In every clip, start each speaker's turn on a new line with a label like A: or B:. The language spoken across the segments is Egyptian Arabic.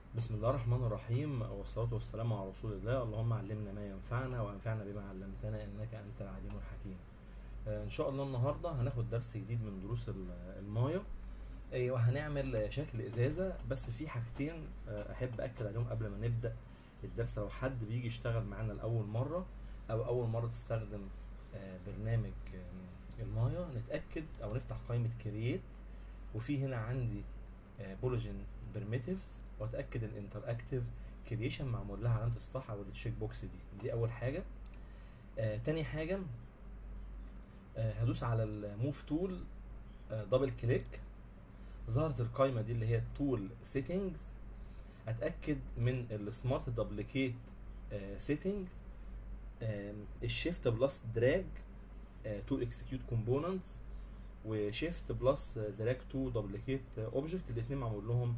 A: بسم الله الرحمن الرحيم والصلاة والسلام على رسول الله اللهم علمنا ما ينفعنا وانفعنا بما علمتنا انك انت العليم الحكيم آه، ان شاء الله النهارده هناخد درس جديد من دروس ال- المايه آه، وهنعمل آه، شكل ازازه بس في حاجتين آه، احب اكد عليهم قبل ما نبدا الدرس لو حد بيجي يشتغل معانا لاول مره او اول مره تستخدم آه، برنامج آه، المايه نتاكد او نفتح قائمه كرييت وفي هنا عندي بولوجين بريميتيفز واتاكد ان انتراكتيف كرييشن معمول لها علامه الصح او التشيك بوكس دي دي اول حاجه آه تاني حاجه آه هدوس على الموف تول آه دبل كليك ظهرت القائمه دي اللي هي تول سيتنجز اتاكد من السمارت دبليكيت سيتنج الشيفت بلس دراج تو اكسكيوت كومبوننتس وشيفت بلس دراج تو دبليكيت اوبجكت الاثنين معمول لهم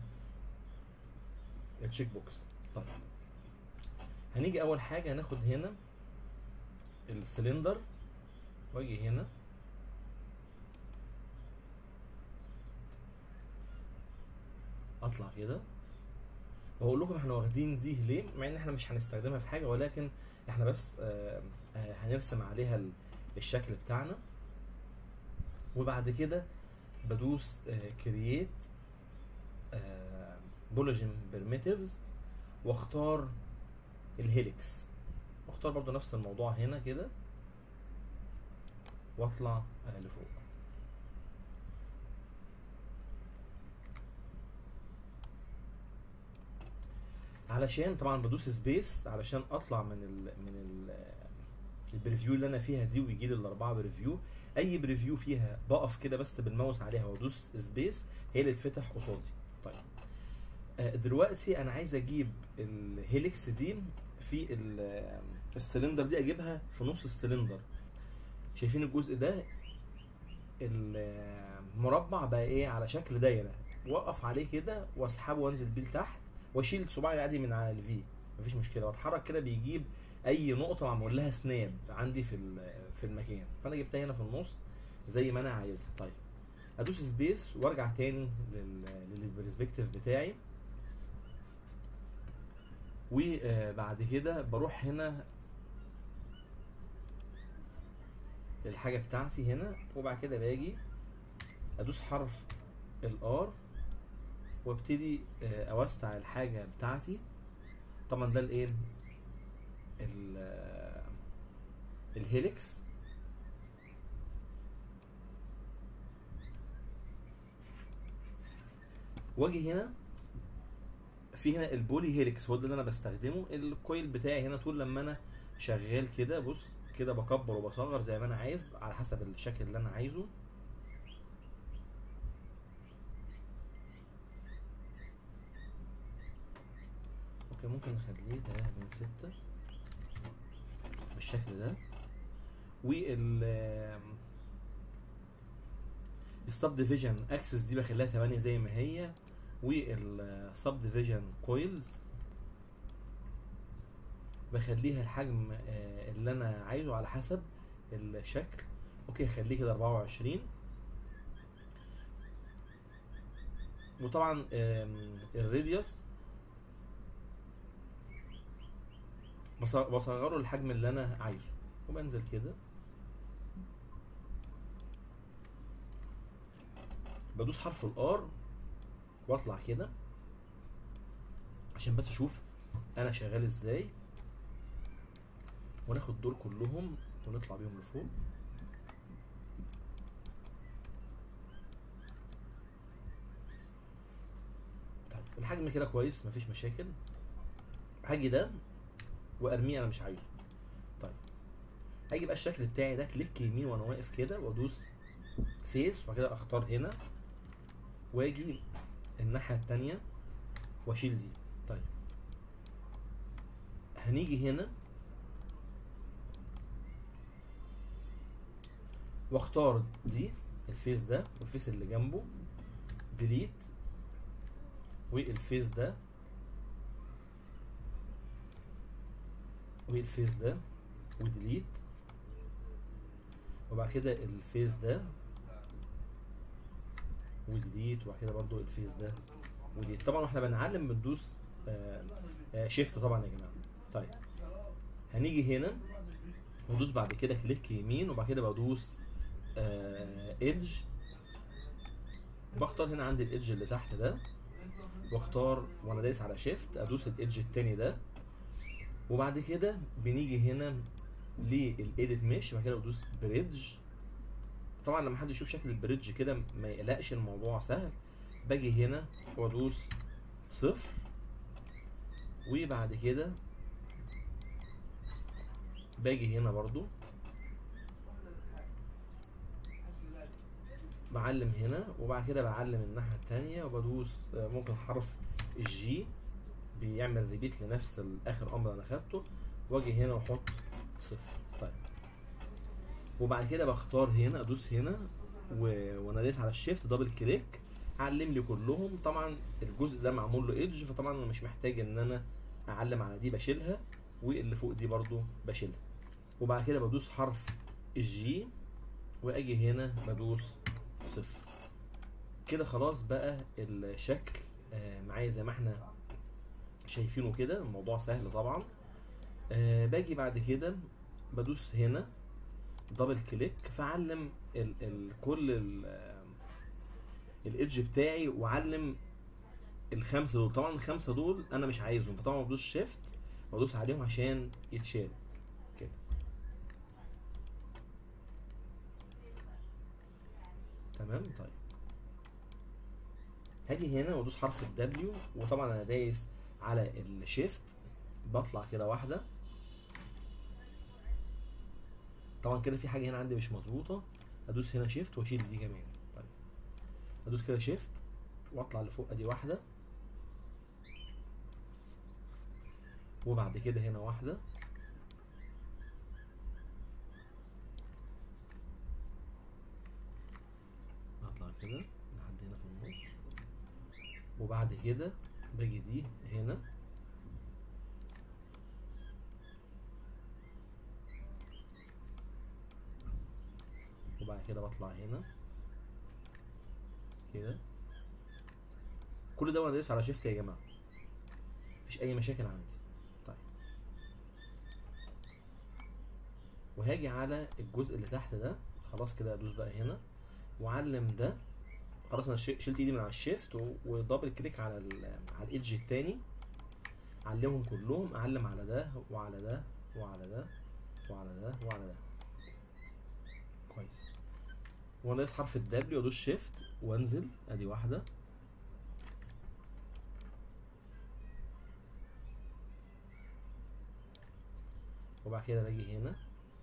A: تشيك بوكس طيب هنيجي اول حاجه هناخد هنا السلندر واجي هنا اطلع كده بقول لكم احنا واخدين دي ليه مع ان احنا مش هنستخدمها في حاجه ولكن احنا بس آه آه هنرسم عليها ال- الشكل بتاعنا وبعد كده بدوس كرييت بولوجين بريميتيفز واختار الهيليكس واختار برضو نفس الموضوع هنا كده واطلع آه، لفوق علشان طبعا بدوس سبيس علشان اطلع من ال من ال البريفيو اللي انا فيها دي ويجي لي الاربعه بريفيو اي بريفيو فيها بقف كده بس بالماوس عليها وادوس سبيس هي اللي تفتح قصادي طيب آه، دلوقتي انا عايز اجيب الهيليكس دي في ال- آه، السلندر دي اجيبها في نص السلندر شايفين الجزء ده المربع بقى ايه على شكل دايره واقف عليه كده واسحبه وانزل بيه لتحت واشيل صباعي عادي من على الفي مفيش مشكله واتحرك كده بيجيب اي نقطه معمول لها سناب عندي في ال- في المكان فانا جبتها هنا في النص زي ما انا عايزها طيب ادوس سبيس وارجع تاني لل- للبرسبكتيف بتاعي وبعد كده بروح هنا للحاجه بتاعتي هنا وبعد كده باجي ادوس حرف الار وابتدي آه، اوسع الحاجه بتاعتي طبعا ده الايه ال- آه، الهيليكس واجي هنا في هنا البولي هيليكس هو ده اللي انا بستخدمه الكويل بتاعي هنا طول لما انا شغال كده بص كده بكبر وبصغر زي ما انا عايز على حسب الشكل اللي انا عايزه اوكي ممكن نخليه 3 من 6 بالشكل ده وال السب ديفيجن اكسس دي بخليها 8 زي ما هي والسب ديفيجن كويلز بخليها الحجم آه، اللي انا عايزه على حسب الشكل اوكي خليه كده 24 وطبعا آم، الراديوس بص- بصغره الحجم اللي انا عايزه وبنزل كده بدوس حرف الار واطلع كده عشان بس اشوف انا شغال ازاي وناخد دول كلهم ونطلع بيهم لفوق طيب الحجم كده كويس مفيش مشاكل هاجي ده وارميه انا مش عايزه طيب هاجي بقى الشكل بتاعي ده كليك يمين وانا واقف كده وادوس فيس وبعد كده اختار هنا واجي الناحيه التانية واشيل دي طيب هنيجي هنا واختار دي الفيس ده والفيس اللي جنبه ديليت والفيس ده والفيس ده وديليت وبعد كده الفيس ده وديليت وبعد كده برضو الفيس ده وديليت طبعا واحنا بنعلم بندوس آه آه شيفت طبعا يا جماعه طيب هنيجي هنا وادوس بعد كده كليك يمين وبعد كده بدوس ايدج بختار هنا عندي الايدج اللي تحت ده واختار وانا دايس على شيفت ادوس الايدج التاني ده وبعد كده بنيجي هنا للايديت مش بعد كده بدوس بريدج طبعا لما حد يشوف شكل البريدج كده ما يقلقش الموضوع سهل باجي هنا وادوس صفر وبعد كده باجي هنا برضو بعلم هنا وبعد كده بعلم الناحية التانية وبدوس آه، ممكن حرف الجي بيعمل ريبيت لنفس ال- اخر امر انا خدته واجي هنا واحط صفر طيب وبعد كده بختار هنا ادوس هنا و... وانا دايس على الشيفت دبل كليك علم لي كلهم طبعا الجزء ده معمول له ايدج فطبعا انا مش محتاج ان انا اعلم على دي بشيلها واللي فوق دي برضو بشيلها وبعد كده بدوس حرف الجي واجي هنا بدوس صفر كده خلاص بقى الشكل آه، معايا زي ما احنا شايفينه كده الموضوع سهل طبعا آه، باجي بعد كده بدوس هنا دبل كليك فعلم ال ال كل ال آه، الايدج بتاعي وعلم الخمسه دول طبعا الخمسه دول انا مش عايزهم فطبعا بدوس شيفت وادوس عليهم عشان يتشال كده تمام طيب هاجي هنا وادوس حرف الدبليو وطبعا انا دايس على الشيفت بطلع كده واحده طبعا كده في حاجه هنا عندي مش مظبوطه ادوس هنا شيفت واشيل دي كمان طيب ادوس كده شيفت واطلع لفوق ادي واحده وبعد كده هنا واحده هطلع كده لحد هنا في النص وبعد كده باجي دي هنا وبعد كده بطلع هنا كده كل ده وانا دايس على شيفت يا جماعه مفيش اي مشاكل عندي طيب وهاجي على الجزء اللي تحت ده خلاص كده ادوس بقى هنا واعلم ده خلاص انا ش- شلت ايدي من على الشيفت و- ودبل كليك على ال على الايدج التاني اعلمهم كلهم اعلم على ده وعلى ده وعلى ده وعلى ده وعلى ده كويس وانا دايس حرف الدبليو وادوس شيفت وانزل ادي واحده وبعد كده باجي هنا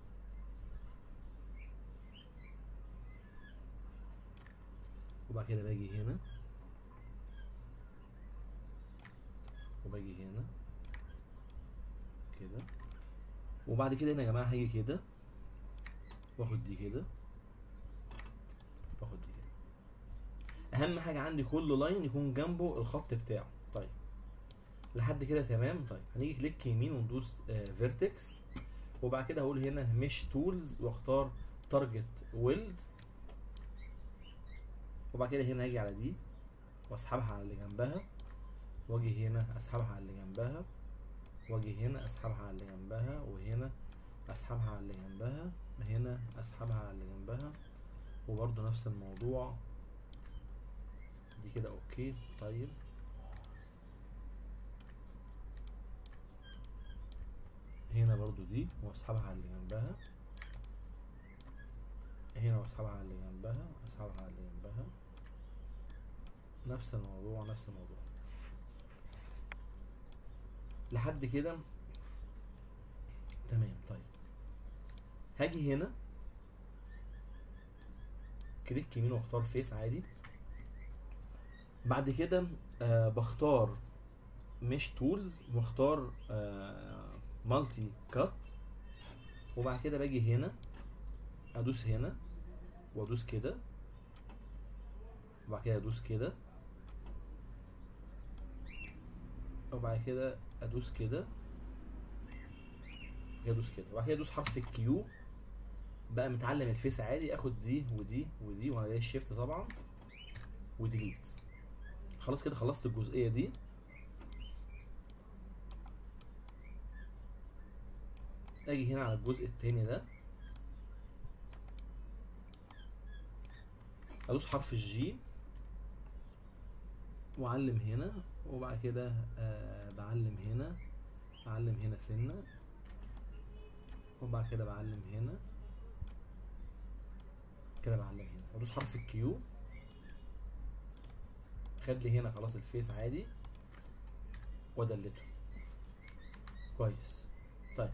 A: وبعد كده باجي هنا وباجي هنا كده وبعد كده هنا يا جماعه هاجي كده واخد دي كده واخد دي كده اهم حاجه عندي كل لاين يكون جنبه الخط بتاعه طيب لحد كده تمام طيب هنيجي كليك يمين وندوس فيرتكس وبعد كده هقول هنا مش تولز واختار تارجت ويلد وبعد كده هنا هاجي على دي واسحبها على اللي جنبها واجي هنا اسحبها على اللي جنبها واجي هنا اسحبها على اللي جنبها وهنا اسحبها على اللي جنبها هنا اسحبها على اللي جنبها وبرضه نفس الموضوع دي كده اوكي طيب هنا برضو دي واسحبها على اللي جنبها هنا واسحبها على اللي جنبها اسحبها على اللي جنبها نفس الموضوع نفس الموضوع لحد كده تمام طيب هاجي هنا كليك يمين واختار فيس عادي بعد كده آه بختار مش تولز واختار آه مالتي كات وبعد كده باجي هنا ادوس هنا وادوس كده وبعد كده ادوس كده وبعد كده ادوس كده كده ادوس كده وبعد كده ادوس حرف الكيو بقى متعلم الفيس عادي اخد دي ودي ودي وانا جاي الشيفت طبعا وديليت خلاص كده خلصت الجزئيه دي اجي هنا على الجزء التاني ده ادوس حرف الجي واعلم هنا وبعد كده آه بعلم هنا بعلم هنا سنه وبعد كده بعلم هنا كده بعلم هنا وادوس حرف الكيو خد لي هنا خلاص الفيس عادي وادلته كويس طيب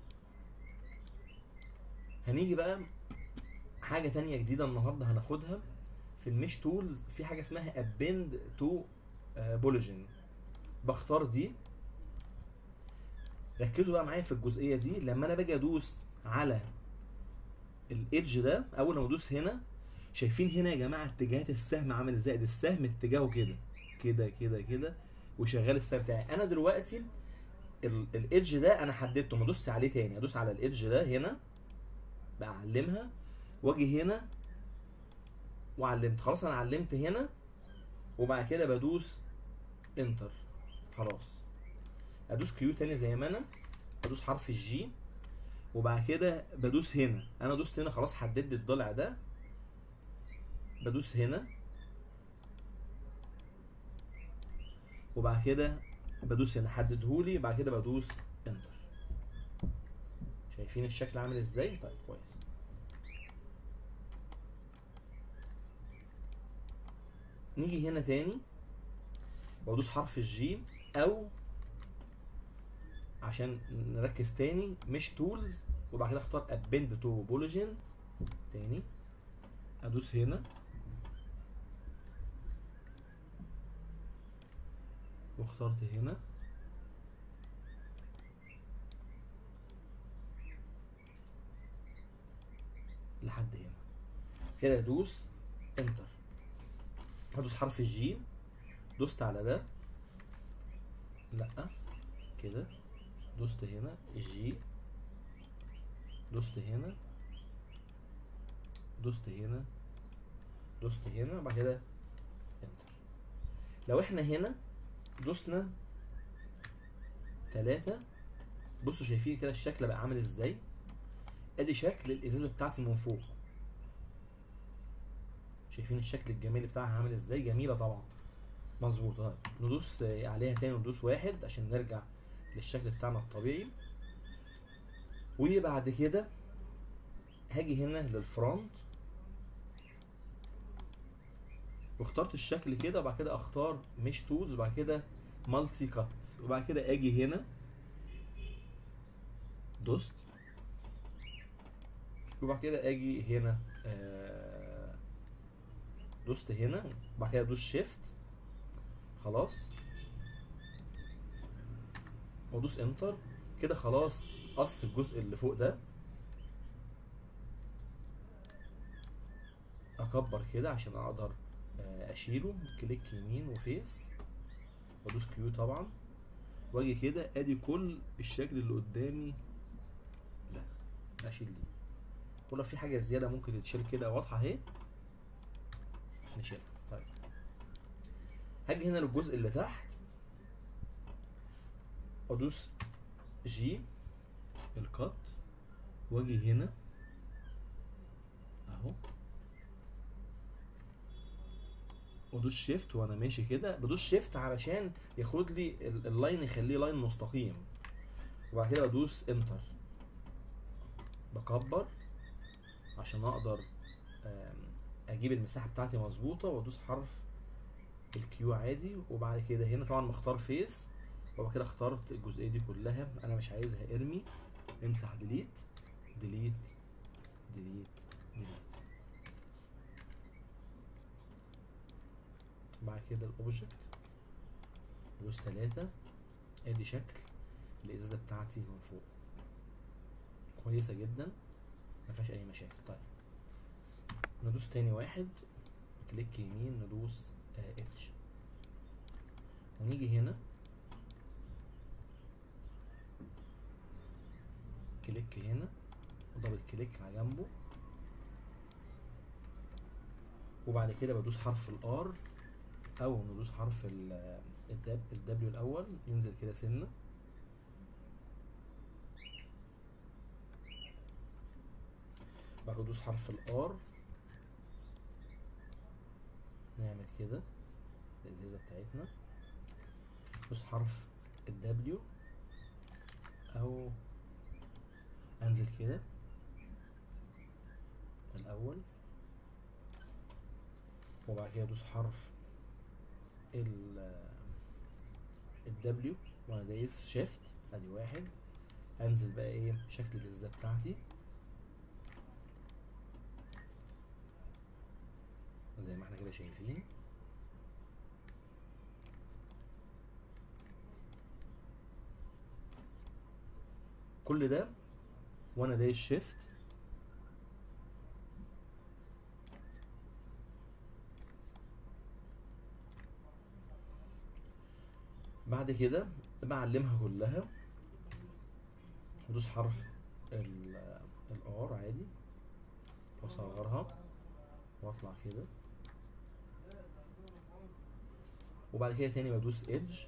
A: هنيجي بقى حاجة تانية جديدة النهاردة هناخدها في المش تولز في حاجة اسمها ابند تو بوليجن بختار دي ركزوا بقى معايا في الجزئية دي لما انا باجي ادوس على الايدج ده اول ما ادوس هنا شايفين هنا يا جماعة اتجاهات السهم عامل ازاي ده السهم اتجاهه كده كده كده كده وشغال السهم بتاعي انا دلوقتي الايدج ده انا حددته ما ادوس عليه تاني ادوس على الايدج ده هنا بعلمها واجي هنا وعلمت خلاص انا علمت هنا وبعد كده بدوس انتر خلاص ادوس كيو تاني زي ما انا ادوس حرف الجي وبعد كده بدوس هنا انا دوست هنا خلاص حددت الضلع ده بدوس هنا وبعد كده بدوس هنا حددهولي بعد كده بدوس انتر شايفين الشكل عامل ازاي طيب كويس نيجي هنا تاني وادوس حرف الجي او عشان نركز تاني مش تولز وبعد كده اختار ابند تو بولوجين تاني ادوس هنا واخترت هنا لحد هنا كده ادوس انتر هدوس حرف الجي دوست على ده لا كده دوست هنا جي دوست هنا دوست هنا دوست هنا بعد كده انتر لو احنا هنا دوسنا تلاتة بصوا شايفين كده الشكل بقى عامل ازاي ادي شكل الازازه بتاعتي من فوق شايفين الشكل الجمالي بتاعها عامل ازاي جميله طبعا مظبوط طيب ندوس عليها تاني وندوس واحد عشان نرجع للشكل بتاعنا الطبيعي وبعد كده هاجي هنا للفرونت واخترت الشكل كده وبعد كده اختار مش تولز وبعد كده مالتي كات وبعد كده اجي هنا دوست وبعد كده اجي هنا آه دوست هنا وبعد كده ادوس شيفت خلاص وادوس انتر كده خلاص قص الجزء اللي فوق ده اكبر كده عشان اقدر اشيله كليك يمين وفيس وادوس كيو طبعا واجي كده ادي كل الشكل اللي قدامي ده اشيل دي ولو في حاجه زياده ممكن تتشيل كده واضحه اهي نشيلها طيب هاجي هنا للجزء اللي تحت وادوس جي الكات واجي هنا اهو وادوس شيفت وانا ماشي كده بدوس شيفت علشان ياخد لي اللاين يخليه لاين مستقيم وبعد كده بدوس انتر بكبر عشان اقدر اجيب المساحه بتاعتي مظبوطه وادوس حرف الكيو عادي وبعد كده هنا طبعا مختار فيس وبعد كده اخترت الجزئيه دي كلها انا مش عايزها ارمي امسح ديليت ديليت ديليت ديليت بعد كده الاوبجكت دوس ثلاثة ادي شكل الازازة بتاعتي من فوق كويسة جدا مفيهاش اي مشاكل طيب ندوس تاني واحد كليك يمين ندوس اتش ونيجي هنا كليك هنا ودبل كليك على جنبه وبعد كده بدوس حرف الار او ندوس حرف الدب الدبليو الاول ينزل كده سنه بعد كده ادوس حرف الار نعمل كده الازازه بتاعتنا ادوس حرف الدبليو او انزل كده الاول وبعد كده ادوس حرف ال الدبليو وانا دايس شيفت ادي واحد انزل بقى ايه شكل الازازه بتاعتي زي ما احنا كده شايفين كل ده وانا دايس شيفت بعد كده بعلمها كلها ادوس حرف الار عادي واصغرها واطلع كده وبعد كده تاني بدوس ايدج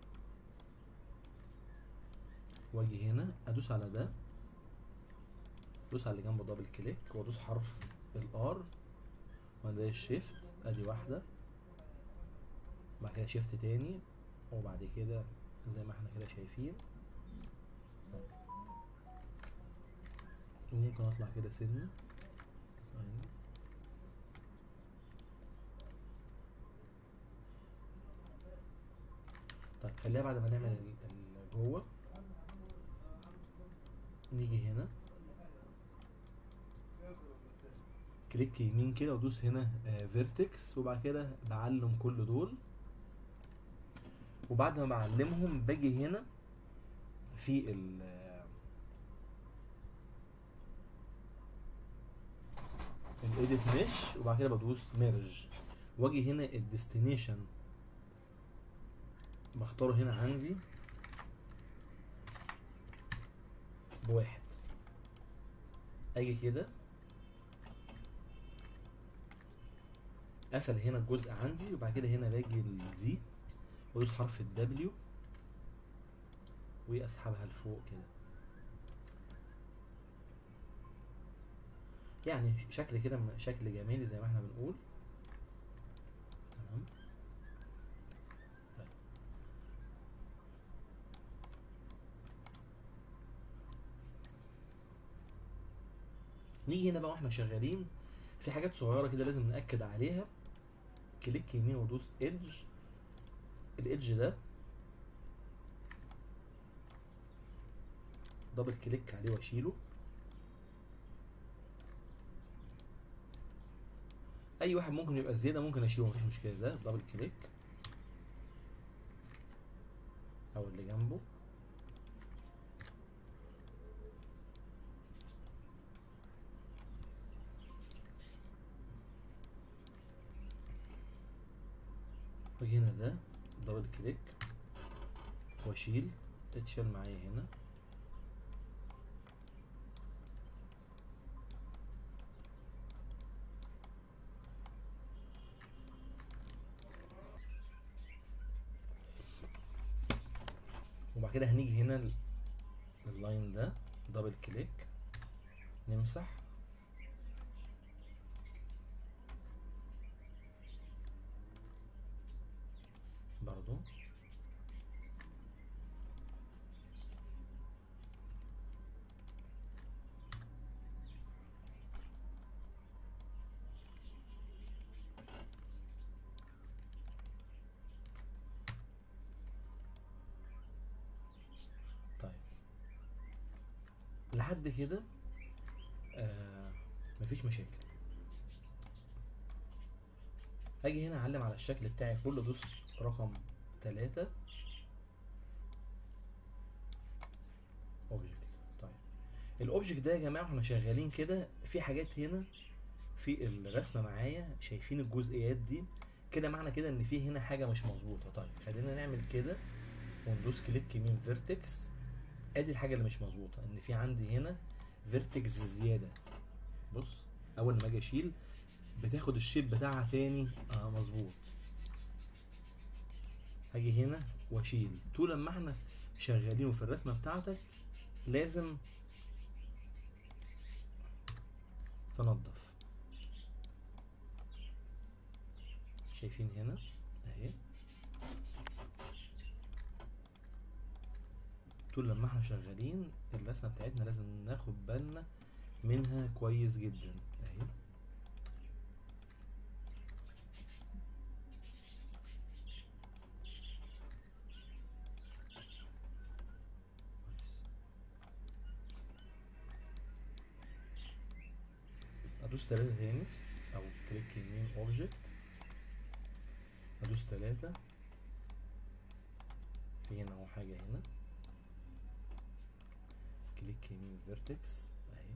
A: واجي هنا ادوس على ده ادوس على اللي جنبه دبل كليك وادوس حرف الار وده الشيفت ادي واحده بعد كده شيفت تاني وبعد كده زي ما احنا كده شايفين وممكن اطلع كده سنه طيب خليها بعد ما نعمل ال- جوه نيجي هنا كليك يمين كده وادوس هنا فيرتكس وبعد كده بعلم كل دول وبعد ما بعلمهم باجي هنا في ال الايديت مش وبعد كده بدوس ميرج واجي هنا الديستنيشن بختاره هنا عندي بواحد اجي كده قفل هنا الجزء عندي وبعد كده هنا باجي الزي وادوس حرف الدبليو واسحبها لفوق كده يعني شكل كده شكل جمالي زي ما احنا بنقول تمام طيب نيجي هنا بقى واحنا شغالين في حاجات صغيره كده لازم ناكد عليها كليك يمين وادوس ايدج الايدج ده دبل كليك عليه واشيله اي واحد ممكن يبقى زياده ممكن اشيله مفيش مشكله ده دبل كليك او اللي جنبه واجي هنا ده دبل كليك واشيل اتشال معايا هنا وبعد كده هنيجي هنا ال- اللاين ده دبل كليك نمسح برضو طيب لحد كده آه مفيش مشاكل هاجي هنا اعلم على الشكل بتاعي كله دوس رقم تلاتة اوبجكت طيب الاوبجكت ده يا جماعه احنا شغالين كده في حاجات هنا في الرسمه معايا شايفين الجزئيات دي كده معنى كده ان في هنا حاجه مش مظبوطه طيب خلينا نعمل كده وندوس كليك يمين فيرتكس ادي الحاجه اللي مش مظبوطه ان في عندي هنا فيرتكس زياده بص اول ما اجي اشيل بتاخد الشيب بتاعها تاني اه مظبوط هاجي هنا واشيل طول ما احنا شغالين وفي الرسمه بتاعتك لازم تنظف شايفين هنا اهي طول لما احنا شغالين الرسمه بتاعتنا لازم ناخد بالنا منها كويس جدا اهي ادوس تلاتة تاني او كليك يمين اوبجكت ادوس تلاتة في هنا اهو حاجة هنا كليك يمين فيرتكس اهي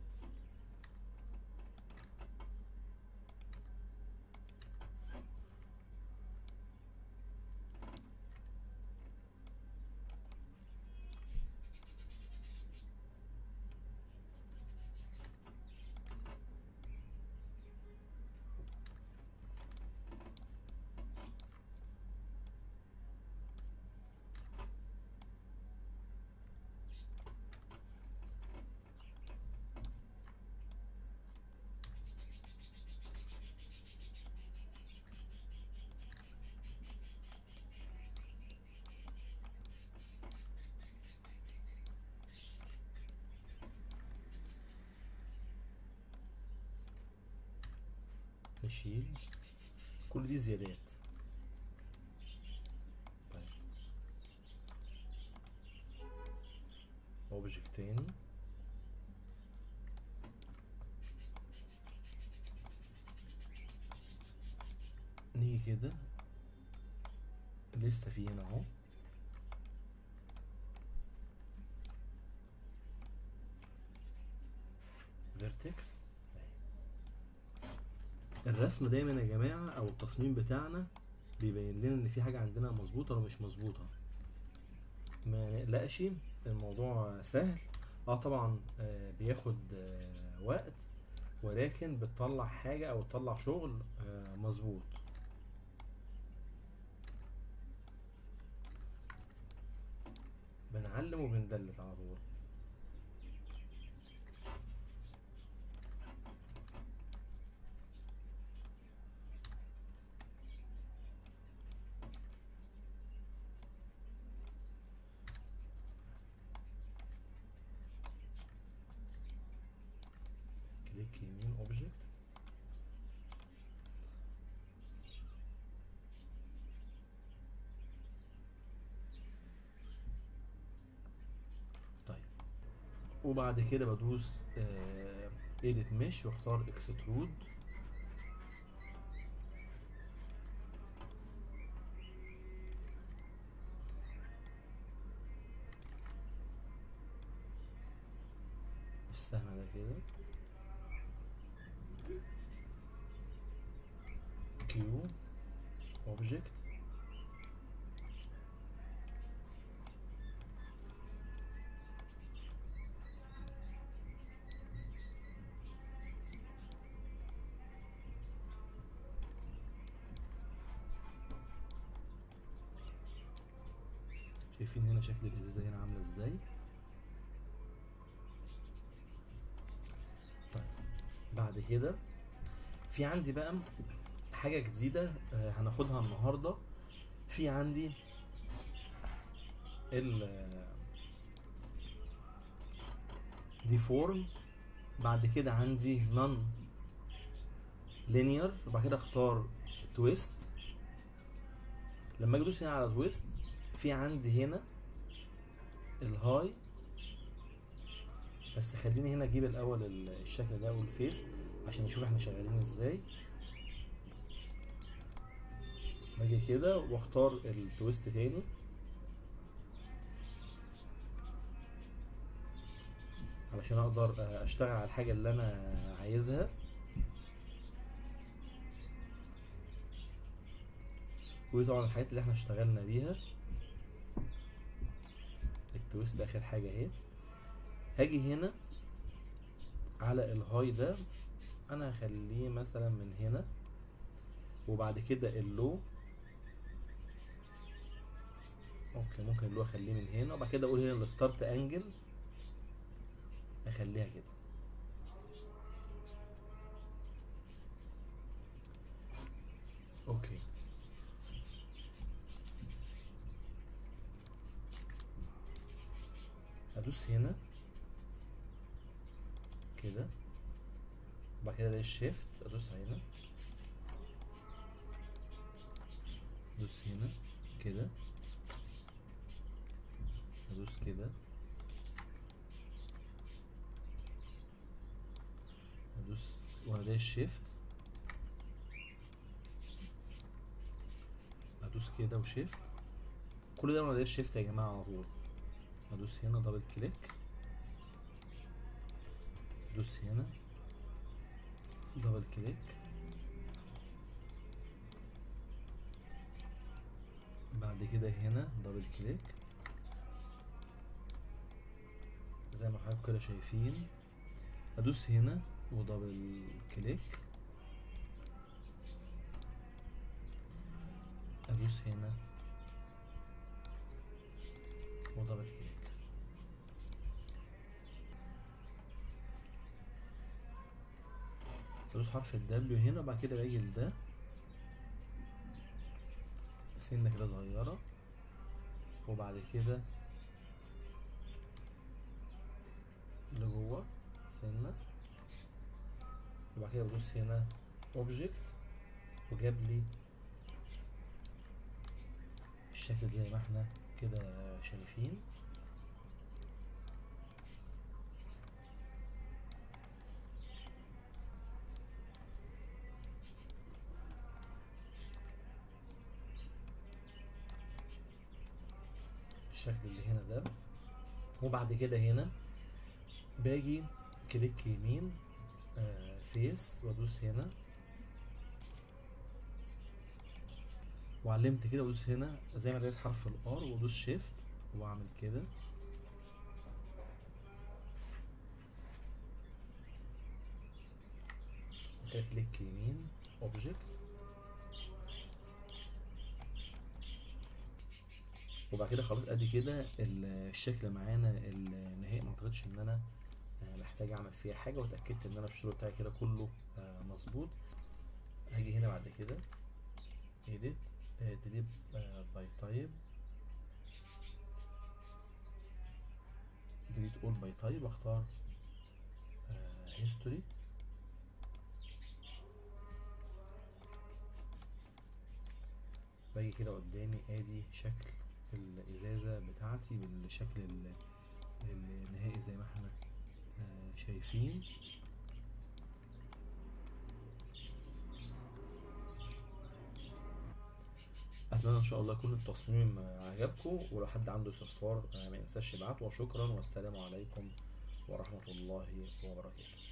A: نشيل كل دي زيادات طيب اوبجكت تاني نيجي كده لسه في هنا اهو فيرتكس الرسم دايما يا جماعه او التصميم بتاعنا بيبين لنا ان في حاجه عندنا مظبوطه ولا مش مظبوطه ما نقلقش الموضوع سهل اه طبعا آه بياخد آه وقت ولكن بتطلع حاجه او تطلع شغل آه مظبوط بنعلم وبندلت على طول كليك يمين اوبجكت طيب وبعد كده بدوس ايديت مش واختار اكسترود السهم ده كده كيو اوبجكت شايفين هنا شكل الازازه هنا عامله ازاي طيب بعد كده في عندي بقى حاجه جديده آه، هناخدها النهارده في عندي ال دي فورم بعد كده عندي نون لينير وبعد كده اختار تويست لما اجي ادوس هنا على تويست في عندي هنا الهاي بس خليني هنا اجيب الاول ال- الشكل ده والفيس عشان نشوف احنا شغالين ازاي باجي كده واختار التويست تاني علشان اقدر آه، اشتغل على الحاجة اللي انا عايزها ودي طبعا الحاجات اللي احنا اشتغلنا بيها التويست اخر حاجة اهي هاجي هنا على الهاي ده انا هخليه مثلا من هنا وبعد كده اللو اوكي ممكن اللو اخليه من هنا وبعد كده اقول هنا الستارت انجل اخليها كده ادوس هنا كده وبعد كده ده الشيفت ادوس هنا ادوس هنا كده ادوس كده ادوس وانا ده الشيفت ادوس كده وشيفت كل ده وانا ده الشيفت يا جماعه على طول ادوس هنا دبل كليك ادوس هنا دبل كليك بعد كده هنا دبل كليك زي ما حضراتكم كده شايفين ادوس هنا ودبل كليك ادوس هنا ودبل كليك ادوس حرف الدبليو هنا وبعد كده باجي لده سنة كده صغيرة وبعد كده لجوه سنة وبعد كده بدوس هنا اوبجكت وجاب لي الشكل زي ما احنا كده شايفين الشكل اللي هنا ده وبعد كده هنا باجي كليك يمين آه فيس وادوس هنا وعلمت كده وادوس هنا زي ما دايس حرف الار وادوس شيفت واعمل كده كده كليك يمين اوبجكت وبعد كده خلاص ادي كده الشكل معانا النهائي ما اعتقدش ان انا محتاج اعمل فيها حاجه واتاكدت ان انا الشغل بتاعي كده كله مظبوط هاجي هنا بعد كده edit delete by type delete all by type واختار history باجي كده قدامي ادي شكل الازازه بتاعتي بالشكل النهائي زي ما احنا شايفين اتمنى ان شاء الله يكون التصميم عجبكم ولو حد عنده استفسار ما ينساش يبعته وشكرا والسلام عليكم ورحمه الله وبركاته